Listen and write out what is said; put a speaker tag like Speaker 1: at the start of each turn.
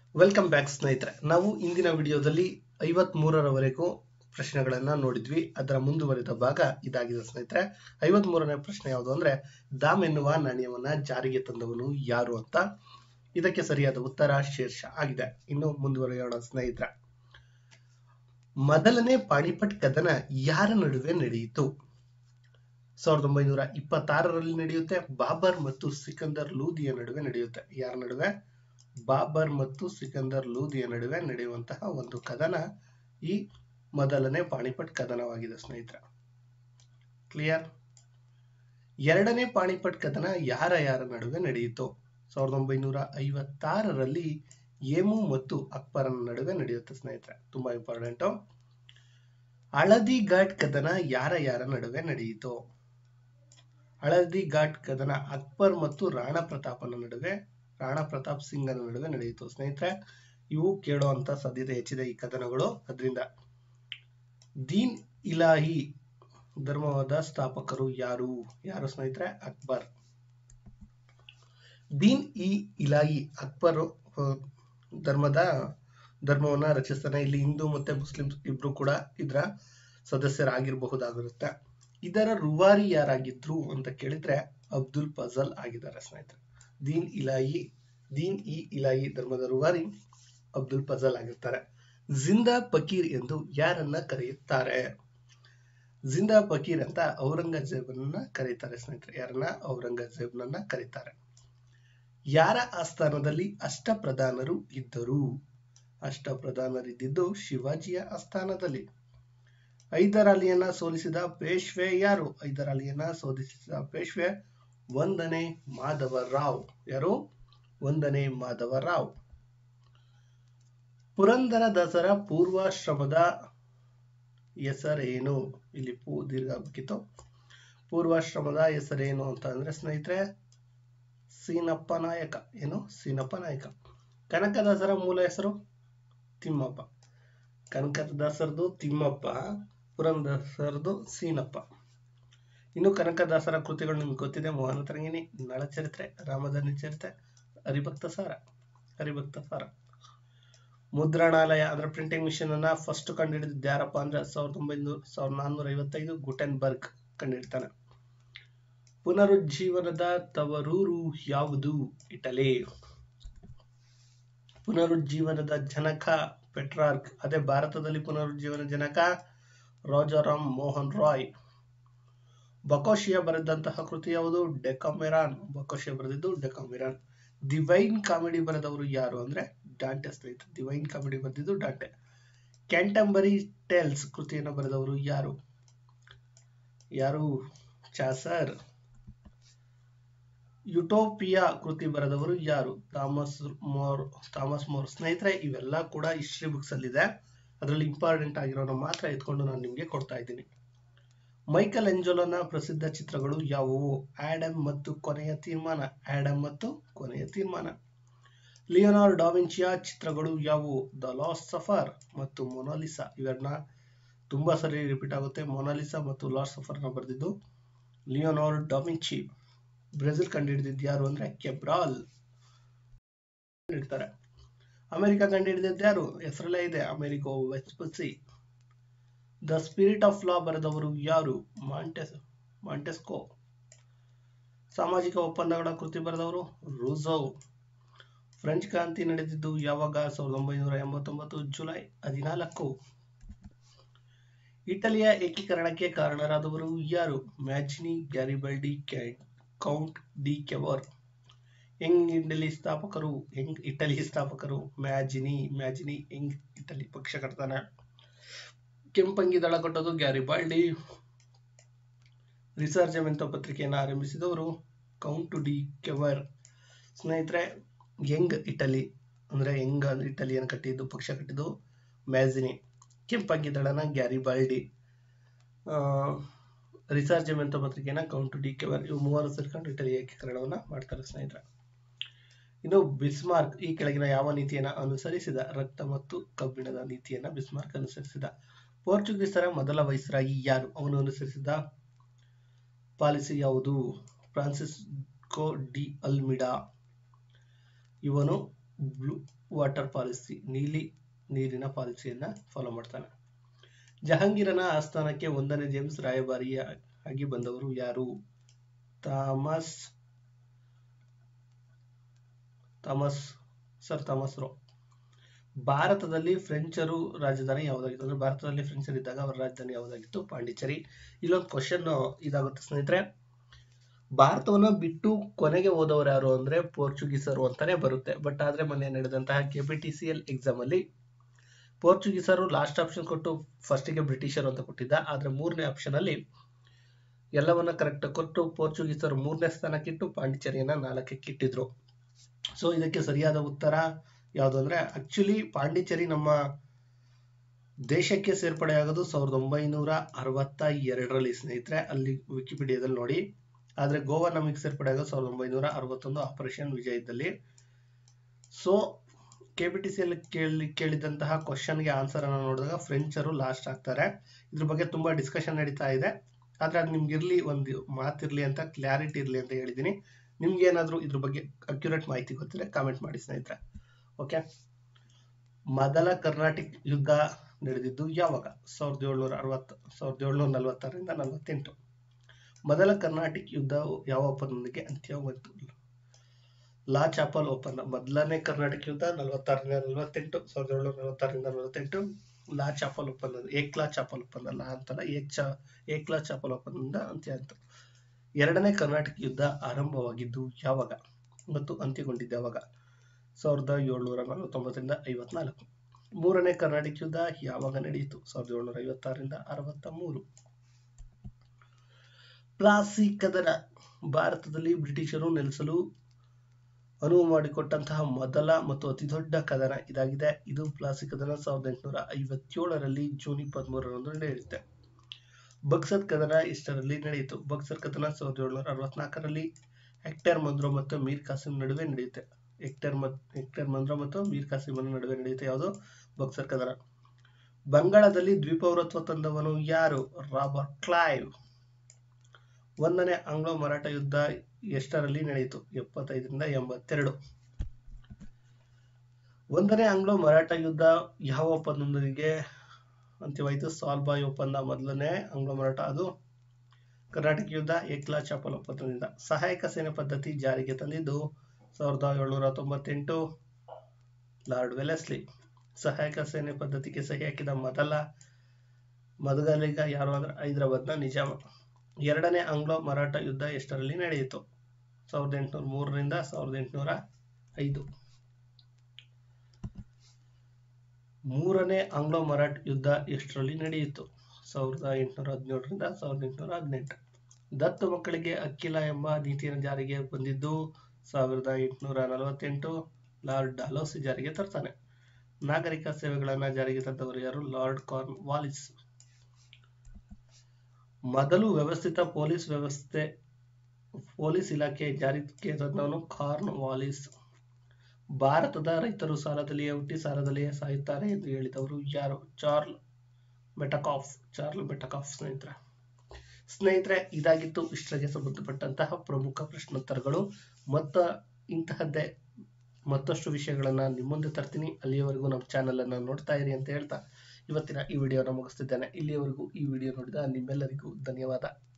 Speaker 1: welcome back ಸ್ನೇಹಿತರೆ ನಾವು ಇಂದಿನ ವಿಡಿಯೋದಲ್ಲಿ ಐವತ್ ಮೂರರವರೆಗೂ ಪ್ರಶ್ನೆಗಳನ್ನ ನೋಡಿದ್ವಿ ಅದರ ಮುಂದುವರಿದ ಭಾಗ ಇದಾಗಿದೆ ಸ್ನೇಹಿತರೆ ಐವತ್ ಮೂರನೇ ಪ್ರಶ್ನೆ ಯಾವುದು ಅಂದ್ರೆ ದಾಮ್ ಎನ್ನುವ ನಾಣ್ಯವನ್ನ ಜಾರಿಗೆ ತಂದವನು ಯಾರು ಅಂತ ಇದಕ್ಕೆ ಸರಿಯಾದ ಉತ್ತರ ಶೀರ್ಷ ಆಗಿದೆ ಇನ್ನು ಮುಂದುವರಿಯೋಣ ಸ್ನೇಹಿತರೆ ಮೊದಲನೇ ಪಾಣಿಪಟ್ ಕದನ ಯಾರ ನಡುವೆ ನಡೆಯಿತು ಸಾವಿರದ ಒಂಬೈನೂರ ಇಪ್ಪತ್ತಾರರಲ್ಲಿ ನಡೆಯುತ್ತೆ ಬಾಬರ್ ಮತ್ತು ಸಿಕಂದರ್ ಲೂದಿಯ ನಡುವೆ ನಡೆಯುತ್ತೆ ಯಾರ ನಡುವೆ ಬಾಬರ್ ಮತ್ತು ಸಿಕಂದರ್ ಲೂದಿಯ ನಡುವೆ ನಡೆಯುವಂತಹ ಒಂದು ಕದನ ಈ ಮೊದಲನೇ ಪಾಣಿಪಟ್ ಕದನವಾಗಿದೆ ಸ್ನೇಹಿತರೆ ಕ್ಲಿಯರ್ ಎರಡನೇ ಪಾಣಿಪಟ್ ಕದನ ಯಾರ ಯಾರ ನಡುವೆ ನಡೆಯಿತು ಸಾವಿರದ ಒಂಬೈನೂರ ಐವತ್ತಾರರಲ್ಲಿ ಏಮು ಮತ್ತು ಅಕ್ಬರನ ನಡುವೆ ನಡೆಯುತ್ತೆ ಸ್ನೇಹಿತರೆ ತುಂಬಾ ಇಂಪಾರ್ಟೆಂಟ್ ಹಳದಿ ಘಾಟ್ ಕದನ ಯಾರ ಯಾರ ನಡುವೆ ನಡೆಯಿತು ಹಳದಿ ಘಾಟ್ ಕದನ ಅಕ್ಬರ್ ಮತ್ತು ರಾಣಾ ಪ್ರತಾಪನ ನಡುವೆ ರಾಣಾ ಪ್ರತಾಪ್ ಸಿಂಗನ ನಡುವೆ ನಡೆಯಿತು ಸ್ನೇಹಿತರೆ ಇವು ಕೇಳುವಂತ ಸಾಧ್ಯತೆ ಹೆಚ್ಚಿದೆ ಈ ಕದನಗಳು ಅದರಿಂದ ದೀನ್ ಇಲಾಹಿ ಧರ್ಮವಾದ ಸ್ಥಾಪಕರು ಯಾರು ಯಾರು ಸ್ನೇಹಿತರೆ ಅಕ್ಬರ್ ದೀನ್ ಇ ಇಲಾಹಿ ಅಕ್ಬರ್ ಧರ್ಮದ ಧರ್ಮವನ್ನ ರಚಿಸ್ತಾನೆ ಇಲ್ಲಿ ಹಿಂದೂ ಮತ್ತೆ ಮುಸ್ಲಿಂ ಇಬ್ರು ಕೂಡ ಇದರ ಸದಸ್ಯರಾಗಿರಬಹುದಾಗಿರುತ್ತೆ ಇದರ ರೂವಾರಿ ಯಾರಾಗಿದ್ರು ಅಂತ ಕೇಳಿದ್ರೆ ಅಬ್ದುಲ್ ಫಜಲ್ ಆಗಿದ್ದಾರೆ ಸ್ನೇಹಿತರೆ ದೀನ್ ಇಲಾಹಿ ದೀನ್ ಇ ಇಲಾಹಿ ಧರ್ಮದ ರೂವಾರಿ ಅಬ್ದುಲ್ ಫಜಲ್ ಆಗಿರ್ತಾರೆ ಜಿಂದಾ ಫಕೀರ್ ಎಂದು ಯಾರನ್ನ ಕರೆಯುತ್ತಾರೆ ಜಿಂದಾ ಫಕೀರ್ ಅಂತ ಔರಂಗಜೇಬನನ್ನ ಕರೀತಾರೆ ಸ್ನೇಹಿತರೆ ಯಾರನ್ನ ಔರಂಗಜೇಬ್ನನ್ನ ಕರೀತಾರೆ ಯಾರ ಆಸ್ಥಾನದಲ್ಲಿ ಅಷ್ಟಪ್ರಧಾನರು ಇದ್ದರು ಅಷ್ಟಪ್ರಧಾನರಿದ್ದಿದ್ದು ಶಿವಾಜಿಯ ಆಸ್ಥಾನದಲ್ಲಿ ಹೈದರ್ ಅಲಿಯನ್ನ ಸೋಲಿಸಿದ ಪೇಶ್ವೆ ಯಾರು ಹೈದರ್ ಅಲಿಯನ್ನ ಸೋಲಿಸಿದ ಪೇಶ್ವೆ ಒಂದನೇ ಮಾಧವ ರಾವ್ ಯಾರು ಒಂದನೇ ಮಾಧವ ರಾವ್ ಪುರಂದರ ದಸರ ಪೂರ್ವಾಶ್ರಮದ ಹೆಸರೇನು ಇಲ್ಲಿ ಪೂ ದೀರ್ಘ ಆಗ್ಬೇಕಿತ್ತು ಪೂರ್ವಾಶ್ರಮದ ಹೆಸರೇನು ಅಂತ ಅಂದ್ರೆ ಸ್ನೇಹಿತರೆ ಸೀನಪ್ಪ ನಾಯಕ ಏನು ಸೀನಪ್ಪ ನಾಯಕ ಕನಕದಾಸರ ಮೂಲ ಹೆಸರು ತಿಮ್ಮಪ್ಪ ಕನಕದಾಸರದು ತಿಮ್ಮಪ್ಪ ಪುರಂದರಸರದು ಸೀನಪ್ಪ ಇನ್ನು ಕನಕದಾಸರ ಕೃತಿಗಳು ನಿಮ್ಗೆ ಗೊತ್ತಿದೆ ಮೋಹನ ತರಂಗಿಣಿ ನಳಚರಿತ್ರೆ ರಾಮಧನಿ ಚರಿತ್ರೆ ಹರಿಭಕ್ತ ಸಾರ ಹರಿಭಕ್ತ ಸಾರ ಮುದ್ರಣಾಲಯ ಅಂದ್ರೆ ಪ್ರಿಂಟಿಂಗ್ ಮಿಷನ್ ಅನ್ನ ಫಸ್ಟ್ ಕಂಡುಹಿಡಿದಿದ್ದು ಯಾರಪ್ಪ ಅಂದ್ರೆ ಸಾವಿರದ ಒಂಬೈನೂರ ಸಾವಿರದ ನಾನ್ನೂರ ಐವತ್ತೈದು ಗುಟೆನ್ಬರ್ಗ್ ಕಂಡುಹಿಡ್ತಾನೆ ಪುನರುಜ್ಜೀವನದ ತವರೂರು ಯಾವುದು ಇಟಲಿ ಪುನರುಜ್ಜೀವನದ ಜನಕ ಪೆಟ್ರಾರ್ಕ್ ಅದೇ ಭಾರತದಲ್ಲಿ ಪುನರುಜ್ಜೀವನ ಜನಕ ರಾಜಾರಾಮ್ ಮೋಹನ್ ರಾಯ್ ಬಕೋಶಿಯ ಬರೆದಂತಹ ಕೃತಿ ಯಾವುದು ಡೆಕಾಮೆರಾನ್ ಬಕೋಶಿಯ ಬರೆದಿದ್ದು ಡೆಕಾಮೆರಾನ್ ಡಿವೈನ್ ಕಾಮಿಡಿ ಬರೆದವರು ಯಾರು ಅಂದ್ರೆ ಡಾಂಟೆ ಸ್ನೇಹಿತರೆ ಡಿವೈನ್ ಕಾಮಿಡಿ ಬರೆದಿದ್ದು ಡಾಂಟೆ ಕ್ಯಾಂಟಂಬರಿ ಟೇಲ್ಸ್ ಕೃತಿಯನ್ನು ಬರೆದವರು ಯಾರು ಯಾರು ಚಾಸರ್ ಯುಟೋಪಿಯಾ ಕೃತಿ ಬರೆದವರು ಯಾರು ಥಾಮಸ್ ಮೋರ್ ಥಾಮಸ್ ಮೋರ್ ಸ್ನೇಹಿತರೆ ಇವೆಲ್ಲ ಕೂಡ ಹಿಸ್ಟ್ರಿ ಬುಕ್ಸ್ ಅಲ್ಲಿ ಇದೆ ಅದರಲ್ಲಿ ಇಂಪಾರ್ಟೆಂಟ್ ಆಗಿರೋನ ಮಾತ್ರ ಎತ್ಕೊಂಡು ನಾನು ನಿಮ್ಗೆ ಕೊಡ್ತಾ ಇದ್ದೀನಿ ಮೈಕಲ್ ಎಂಜೋಲನ ಪ್ರಸಿದ್ಧ ಚಿತ್ರಗಳು ಯಾವುವು ಆಡಮ್ ಮತ್ತು ಕೊನೆಯ ತೀರ್ಮಾನ ಆಡಮ್ ಮತ್ತು ಕೊನೆಯ ತೀರ್ಮಾನ ಲಿಯೋನಾರ್ ಡಾವಿಂಚಿಯ ಚಿತ್ರಗಳು ಯಾವುವು ದ ಲಾಸ್ಟ್ ಸಫರ್ ಮತ್ತು ಮೊನಾಲಿಸಾ ಇವೆರಡನ್ನ ತುಂಬಾ ಸರಿ ರಿಪೀಟ್ ಆಗುತ್ತೆ ಮೊನಾಲಿಸಾ ಮತ್ತು ಲಾಸ್ಟ್ ಸಫರ್ ನ ಬರೆದಿದ್ದು ಲಿಯೋನಾರ್ ಡಾವಿಂಚಿ ಬ್ರೆಜಿಲ್ ಕಂಡುಹಿಡಿದಿದ್ದು ಯಾರು ಅಂದ್ರೆ ಕೆಬ್ರಾಲ್ ಇಡ್ತಾರೆ ಅಮೆರಿಕ ಕಂಡುಹಿಡಿದಿದ್ದು ಯಾರು ಹೆಸರಲ್ಲೇ ಇದೆ Amerigo Vespucci the Spirit of Laws ಬರೆದವರು ಯಾರು ಮಾಂಟೆಸ್ ಮಾಂಟೆಸ್ಕೋ ಸಾಮಾಜಿಕ ಒಪ್ಪಂದಗಳ ಕೃತಿ ಬರೆದವರು ರೂಸೋವ್ ಫ್ರೆಂಚ್ ಕ್ರಾಂತಿ ನಡೆದಿದ್ದು ಯಾವಾಗ ಸಾವಿರದ ಒಂಬೈನೂರ ಎಂಬತ್ತೊಂಬತ್ತು ಜುಲೈ ಹದಿನಾಲ್ಕು ಇಟಲಿಯ ಏಕೀಕರಣಕ್ಕೆ ಕಾರಣರಾದವರು ಯಾರು Mazzini Garibaldi Count de Cavour Young Italy ಸ್ಥಾಪಕರು ಯಂಗ್ ಇಟಲಿ ಸ್ಥಾಪಕರು ಮ್ಯಾಜಿನಿ ಮ್ಯಾಜಿನಿ ಯಂಗ್ ಇಟಲಿ ಪಕ್ಷ ಕಟ್ತಾನೆ ಕೆಂಪಂಗಿ ದಳ ಕೊಟ್ಟದು ಗ್ಯಾರಿಬಾಲ್ಡಿ ರಿಸರ್ಜಮೆಂಟ್ ಪತ್ರಿಕೆಯನ್ನು ಆರಂಭಿಸಿದವರು ಕೌಂಟ್ ಡಿ ಕೆವರ್ ಸ್ನೇಹಿತರೆ ಯಂಗ್ ಇಟಲಿ ಅಂದ್ರೆ ಯಂಗ್ ಇಟಲಿಯನ್ನು ಕಟ್ಟಿದ್ದು ಪಕ್ಷ ಕಟ್ಟಿದ್ದು ಮ್ಯಾಜಿನಿ ಕೆಂಪಂಗಿ ದಳನ ಗ್ಯಾರಿಬಾಲ್ಡಿ ರಿಸರ್ಜಮೆಂಟ್ ಪತ್ರಿಕೆಯನ್ನ ಕೌಂಟ್ ಡಿ ಕೆವರ್ ಇವು ಮೂವರು ಸೇರ್ಕೊಂಡು ಇಟಲಿ ಏಕೀಕರಣವನ್ನ ಮಾಡ್ತಾರೆ ಸ್ನೇಹಿತರೆ ಇನ್ನು ಬಿಸ್ಮಾರ್ಕ್ ಈ ಕೆಳಗಿನ ಯಾವ ನೀತಿಯನ್ನ ಅನುಸರಿಸಿದ ರಕ್ತ ಮತ್ತು ಕಬ್ಬಿಣದ ನೀತಿಯನ್ನ ಬಿಸ್ಮಾರ್ಕ್ ಅನುಸರಿಸಿದ ಪೋರ್ಚುಗೀಸರ ಮೊದಲ ವೈಸ್ರಾಯಿ ಯಾರು ಅವನು ಅನುಸರಿಸಿದ ಪಾಲಿಸಿ ಯಾವುದು ಫ್ರಾನ್ಸಿಸ್ಕೋ ಡಿ ಅಲ್ಮಿಡಾ ಇವನು ಬ್ಲೂ ವಾಟರ್ ಪಾಲಿಸಿ ನೀಲಿ ನೀರಿನ ಪಾಲಿಸಿಯನ್ನ ಫಾಲೋ ಮಾಡ್ತಾನೆ ಜಹಾಂಗೀರನ ಆಸ್ಥಾನಕ್ಕೆ ಒಂದನೇ ಜೇಮ್ಸ್ ರಾಯಭಾರಿಯಾಗಿ ಬಂದವರು ಯಾರು Thomas Thomas Sir Thomas Roe ಭಾರತದಲ್ಲಿ ಫ್ರೆಂಚರು ರಾಜಧಾನಿ ಯಾವುದಾಗಿತ್ತು ಅಂದ್ರೆ ಭಾರತದಲ್ಲಿ ಫ್ರೆಂಚರ್ ಇದ್ದಾಗ ಅವರ ರಾಜಧಾನಿ ಯಾವುದಾಗಿತ್ತು ಪಾಂಡಿಚೇರಿ ಇಲ್ಲೊಂದು ಕ್ವಶನ್ ಇದಾಗುತ್ತೆ ಸ್ನೇಹಿತರೆ ಭಾರತವನ್ನ ಬಿಟ್ಟು ಕೊನೆಗೆ ಹೋದವರು ಯಾರು ಅಂದ್ರೆ ಪೋರ್ಚುಗೀಸರು ಅಂತಾನೆ ಬರುತ್ತೆ ಬಟ್ ಆದ್ರೆ ಮೊನ್ನೆ ನಡೆದಂತಹ K P T C L exam ಅಲ್ಲಿ ಪೋರ್ಚುಗೀಸರು ಲಾಸ್ಟ್ ಆಪ್ಷನ್ ಕೊಟ್ಟು ಫಸ್ಟಿಗೆ ಬ್ರಿಟಿಷರು ಅಂತ ಕೊಟ್ಟಿದ್ದ ಆದ್ರೆ ಮೂರನೇ ಆಪ್ಷನ್ ಅಲ್ಲಿ ಎಲ್ಲವನ್ನ ಕರೆಕ್ಟ್ ಕೊಟ್ಟು ಪೋರ್ಚುಗೀಸರು ಮೂರನೇ ಸ್ಥಾನಕ್ಕಿಟ್ಟು ಪಾಂಡಿಚೇರಿಯನ್ನ ನಾಲ್ಕಕ್ಕೆ ಇಟ್ಟಿದ್ರು ಸೊ ಇದಕ್ಕೆ ಸರಿಯಾದ ಉತ್ತರ ಯಾವುದು ಅಂದ್ರೆ ಆಕ್ಚುಲಿ ಪಾಂಡಿಚೇರಿ ನಮ್ಮ ದೇಶಕ್ಕೆ ಸೇರ್ಪಡೆಯಾಗೋದು ಸಾವಿರದ ಒಂಬೈನೂರ ಅರವತ್ತ ಎರಡರಲ್ಲಿ ಸ್ನೇಹಿತರೆ ಅಲ್ಲಿ ವಿಕಿಪೀಡಿಯಾದಲ್ಲಿ ನೋಡಿ ಆದ್ರೆ ಗೋವಾ ನಮಗೆ ಸೇರ್ಪಡೆ ಆಗೋದು ಸಾವಿರದ ಒಂಬೈನೂರ ಅರವತ್ತೊಂದು ಆಪರೇಷನ್ ವಿಜಯದಲ್ಲಿ so K B T C ಅಲ್ಲಿ ಕೇಳಿ ಕೇಳಿದಂತಹ ಕ್ವಶನ್ಗೆ ಆನ್ಸರ್ ಅನ್ನ ನೋಡಿದಾಗ ಫ್ರೆಂಚರು ಲಾಸ್ಟ್ ಆಗ್ತಾರೆ ಇದ್ರ ಬಗ್ಗೆ ತುಂಬಾ ಡಿಸ್ಕಷನ್ ನಡೀತಾ ಇದೆ ಆದ್ರೆ ಅದು ನಿಮ್ಗೆ ಇರ್ಲಿ ಒಂದು ಮಾತಿರ್ಲಿ ಅಂತ ಕ್ಲಾರಿಟಿ ಇರ್ಲಿ ಅಂತ ಹೇಳಿದೀನಿ ನಿಮ್ಗೆ ಏನಾದ್ರೂ ಇದ್ರ ಬಗ್ಗೆ ಅಕ್ಯುರೇಟ್ ಮಾಹಿತಿ ಗೊತ್ತಿದ್ರೆ ಕಾಮೆಂಟ್ ಮಾಡಿ ಸ್ನೇಹಿತರೆ ಓಕೆ ಮೊದಲ ಕರ್ನಾಟಿಕ್ ಯುದ್ಧ ನಡೆದಿದ್ದು ಯಾವಾಗ ಸಾವಿರದ ಏಳ್ನೂರ ಅರವತ್ತು ಸಾವಿರದ ಏಳ್ನೂರ ನಲವತ್ತಾರರಿಂದ ನಲವತ್ತೆಂಟು ಮೊದಲ ಕರ್ನಾಟಿಕ್ ಯುದ್ಧ ಯಾವ ಒಪ್ಪಂದದೊಂದಿಗೆ ಅಂತ್ಯವಾಯಿತು ಲಾ ಚಾಪಲ್ ಒಪ್ಪಂದ ಮೊದಲನೇ ಕರ್ನಾಟಕ ಯುದ್ಧ ನಲವತ್ತಾರರಿಂದ ನಲವತ್ತೆಂಟು ಸಾವಿರದ ಏಳ್ನೂರ ನಲವತ್ತಾರರಿಂದ ನಲವತ್ತೆಂಟು ಲಾ ಚಾಪಲ್ ಒಪ್ಪಂದ ಏಕ್ಲಾ ಚಾಪಲ್ ಒಪ್ಪಂದ ಲಾ ಅಂತಲ್ಲ ಏಕ್ ಚಾ ಏಕ್ಲಾ ಚಾಪಲ್ ಒಪ್ಪಂದದಿಂದ ಅಂತ್ಯ ಆಯ್ತು ಎರಡನೇ ಕರ್ನಾಟಕ ಯುದ್ಧ ಆರಂಭವಾಗಿದ್ದು ಯಾವಾಗ ಮತ್ತು ಅಂತ್ಯಗೊಂಡಿದ್ದು ಯಾವಾಗ ಸಾವಿರದ ಏಳ್ನೂರ ನಲವತ್ತೊಂಬತ್ತರಿಂದ ಐವತ್ನಾಲ್ಕು ಮೂರನೇ ಕರ್ನಾಟಕ ಯುದ್ಧ ಯಾವಾಗ ನಡೆಯಿತು ಸಾವಿರದ ಏಳ್ನೂರ ಐವತ್ತಾರರಿಂದ ಅರವತ್ತ ಮೂರು ಪ್ಲಾಸಿ ಕದನ ಭಾರತದಲ್ಲಿ ಬ್ರಿಟಿಷರು ನೆಲೆಸಲು ಅನುವು ಮಾಡಿಕೊಟ್ಟಂತಹ ಮೊದಲ ಮತ್ತು ಅತಿದೊಡ್ಡ ಕದನ ಇದಾಗಿದೆ ಇದು ಪ್ಲಾಸಿ ಕದನ ಸಾವಿರದ ಎಂಟುನೂರ ಐವತ್ತೇಳರಲ್ಲಿ ಜೂನ್ ಇಪ್ಪತ್ಮೂರರಂದು ನಡೆಯುತ್ತೆ ಬಕ್ಸರ್ ಕದನ ಇಷ್ಟರಲ್ಲಿ ನಡೆಯಿತು ಬಕ್ಸರ್ ಕದನ ಸಾವಿರದ ಏಳ್ನೂರ ಅರವತ್ನಾಲ್ಕರಲ್ಲಿ ಹೆಕ್ಟರ್ ಮಂದ್ರೋ ಮತ್ತು ಮೀರ್ ಕಾಸಿಂ ನಡುವೆ ನಡೆಯುತ್ತೆ ಹೆಕ್ಟರ್ ಮತ್ ಹೆಕ್ಟರ್ ಮಂದ್ರೋ ಮತ್ತು ಮೀರ್ ಕಾಸಿಮನ ನಡುವೆ ನಡೆಯುತ್ತೆ ಯಾವುದು ಬಕ್ಸರ್ ಕದನ ಬಂಗಾಳದಲ್ಲಿ ದ್ವೀಪೌರತ್ವ ತಂದವನು ಯಾರು ರಾಬರ್ಟ್ ಕ್ಲೈವ್ ಒಂದನೇ ಆಂಗ್ಲೋ ಮರಾಠ ಯುದ್ಧ ಎಷ್ಟರಲ್ಲಿ ನಡೆಯಿತು ಎಪ್ಪತ್ತೈದರಿಂದ ಎಂಬತ್ತೆರಡು ಒಂದನೇ ಆಂಗ್ಲೋ ಮರಾಠ ಯುದ್ಧ ಯಾವ ಒಪ್ಪಂದದೊಂದಿಗೆ ಅಂತ್ಯವಾಯಿತು ಸಾಲ್ಬಾಯ್ ಒಪ್ಪಂದ ಮೊದಲನೇ ಆಂಗ್ಲೋ ಮರಾಠ ಅದು ಕರ್ನಾಟಕ ಯುದ್ಧ ಏಕ್ಲಾ ಚಾಪಲ್ ಒಪ್ಪಂದದಿಂದ ಸಹಾಯಕ ಸೇನೆ ಪದ್ಧತಿ ಜಾರಿಗೆ ತಂದಿದ್ದು ಸಾವಿರದ ಏಳ್ನೂರ ತೊಂಬತ್ತೆಂಟು ಲಾರ್ಡ್ ವೆಲೆಸ್ಲಿ ಸಹಾಯಕ ಸೇನೆ ಪದ್ಧತಿಗೆ ಸಹಿ ಹಾಕಿದ ಮೊದಲ ಮೊದಲಿಗ ಯಾರು ಅಂದ್ರೆ ಹೈದರಾಬಾದ್ನ ನಿಜಾಮ ಎರಡನೇ ಆಂಗ್ಲೋ ಮರಾಠ ಯುದ್ಧ ಎಷ್ಟರಲ್ಲಿ ನಡೆಯಿತು ಸಾವಿರದ ಎಂಟುನೂರ ಮೂರರಿಂದ ಸಾವಿರದ ಎಂಟುನೂರ ಐದು ಮೂರನೇ ಆಂಗ್ಲೋ ಮರಾಠ ಯುದ್ಧ ಎಷ್ಟರಲ್ಲಿ ನಡೆಯಿತು ಸಾವಿರದ ಎಂಟುನೂರ ಹದಿನೇಳರಿಂದ ಸಾವಿರದ ಎಂಟುನೂರ ಹದಿನೆಂಟು ದತ್ತು ಮಕ್ಕಳಿಗೆ ಅಕ್ಕಿಲ ಎಂಬ ನೀತಿಯನ್ನು ಜಾರಿಗೆ ಬಂದಿದ್ದು ಸಾವಿರದ ಎಂಟುನೂರ ನಲವತ್ತೆಂಟು ಲಾರ್ಡ್ ಡಾಲೋಸಿ ಜಾರಿಗೆ ತರ್ತಾನೆ ನಾಗರಿಕ ಸೇವೆಗಳನ್ನ ಜಾರಿಗೆ ತಂದವರು ಯಾರು ಲಾರ್ಡ್ ಕಾರ್ನ್ ವಾಲಿಸ್ ಮೊದಲು ವ್ಯವಸ್ಥಿತ ಪೊಲೀಸ್ ವ್ಯವಸ್ಥೆ ಪೊಲೀಸ್ ಇಲಾಖೆ ಜಾರಿಗೆ ತಂದವನು ಕಾರ್ನ್ ವಾಲಿಸ್ ಭಾರತದ ರೈತರು ಸಾಲದಲ್ಲಿಯೇ ಹುಟ್ಟಿ ಸಾಲದಲ್ಲಿಯೇ ಸಾಯುತ್ತಾರೆ ಎಂದು ಹೇಳಿದವರು ಯಾರು ಚಾರ್ಲ್ ಮೆಟಕಾಫ್ ಚಾರ್ಲ್ ಮೆಟಕಾಫ್ ಸ್ನೇಹಿತರೆ ಸ್ನೇಹಿತರೆ ಇದಾಗಿತ್ತು ಇಷ್ಟರಿಗೆ ಸಂಬಂಧಪಟ್ಟಂತಹ ಪ್ರಮುಖ ಪ್ರಶ್ನೋತ್ತರಗಳು ಮತ್ತ ಇಂತಹದ್ದೇ ಮತ್ತಷ್ಟು ವಿಷಯಗಳನ್ನ ನಿಮ್ಮ ಮುಂದೆ ತರ್ತೀನಿ ಅಲ್ಲಿಯವರೆಗೂ ನಮ್ಮ ಚಾನೆಲ್ ಅನ್ನ ನೋಡ್ತಾ ಇರಿ ಅಂತ ಹೇಳ್ತಾ ಇವತ್ತಿನ ಈ ವಿಡಿಯೋನ ಮುಗಿಸ್ತಿದ್ದೇನೆ ಇಲ್ಲಿಯವರೆಗೂ ಈ ವಿಡಿಯೋ ನೋಡಿದ ನಿಮ್ಮೆಲ್ಲರಿಗೂ ಧನ್ಯವಾದ